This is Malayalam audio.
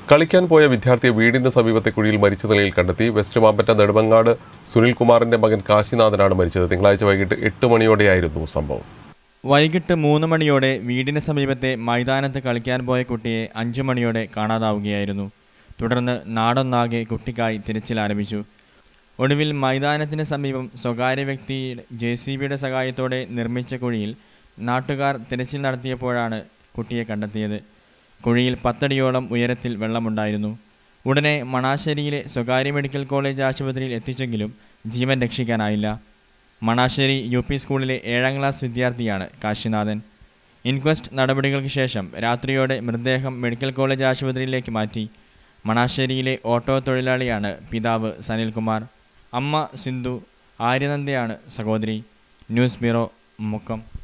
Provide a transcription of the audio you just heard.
കളിക്കാൻ പോയ വിദ്യാർത്ഥിയെ വീടിന് സമീപത്തെ കുഴിയിൽ മരിച്ച നിലയിൽ കണ്ടെത്തി വെസ്റ്റ് മാമ്പറ്റ നെടുമങ്ങാട് സുനിൽകുമാറിന്റെ മകൻ കാശിനാഥനാണ് മരിച്ചത് തിങ്കളാഴ്ച വൈകിട്ട് എട്ട് മണിയോടെയായിരുന്നു സംഭവം വൈകിട്ട് മൂന്ന് മണിയോടെ വീടിന് സമീപത്തെ മൈതാനത്ത് കളിക്കാൻ പോയ കുട്ടിയെ അഞ്ചു മണിയോടെ കാണാതാവുകയായിരുന്നു തുടർന്ന് നാടൊന്നാകെ കുട്ടിക്കായി തിരച്ചിൽ ആരംഭിച്ചു ഒടുവിൽ മൈതാനത്തിന് സമീപം സ്വകാര്യ വ്യക്തി ജെ സി ബിയുടെ സഹായത്തോടെ നിർമ്മിച്ച കുഴിയിൽ നാട്ടുകാർ തിരച്ചിൽ നടത്തിയപ്പോഴാണ് കുട്ടിയെ കണ്ടെത്തിയത് കുഴിയിൽ പത്തടിയോളം ഉയരത്തിൽ വെള്ളമുണ്ടായിരുന്നു ഉടനെ മണാശ്ശേരിയിലെ സ്വകാര്യ മെഡിക്കൽ കോളേജ് ആശുപത്രിയിൽ എത്തിച്ചെങ്കിലും ജീവൻ രക്ഷിക്കാനായില്ല മണാശ്ശേരി യു പി സ്കൂളിലെ ഏഴാം ക്ലാസ് വിദ്യാർത്ഥിയാണ് കാശിനാഥൻ ഇൻക്വസ്റ്റ് നടപടികൾക്ക് ശേഷം രാത്രിയോടെ മൃതദേഹം മെഡിക്കൽ കോളേജ് ആശുപത്രിയിലേക്ക് മാറ്റി മണാശ്ശേരിയിലെ ഓട്ടോ തൊഴിലാളിയാണ് പിതാവ് സനിൽകുമാർ അമ്മ സിന്ധു ആര്യനന്ദയാണ് സഹോദരി ന്യൂസ് ബ്യൂറോ മുക്കം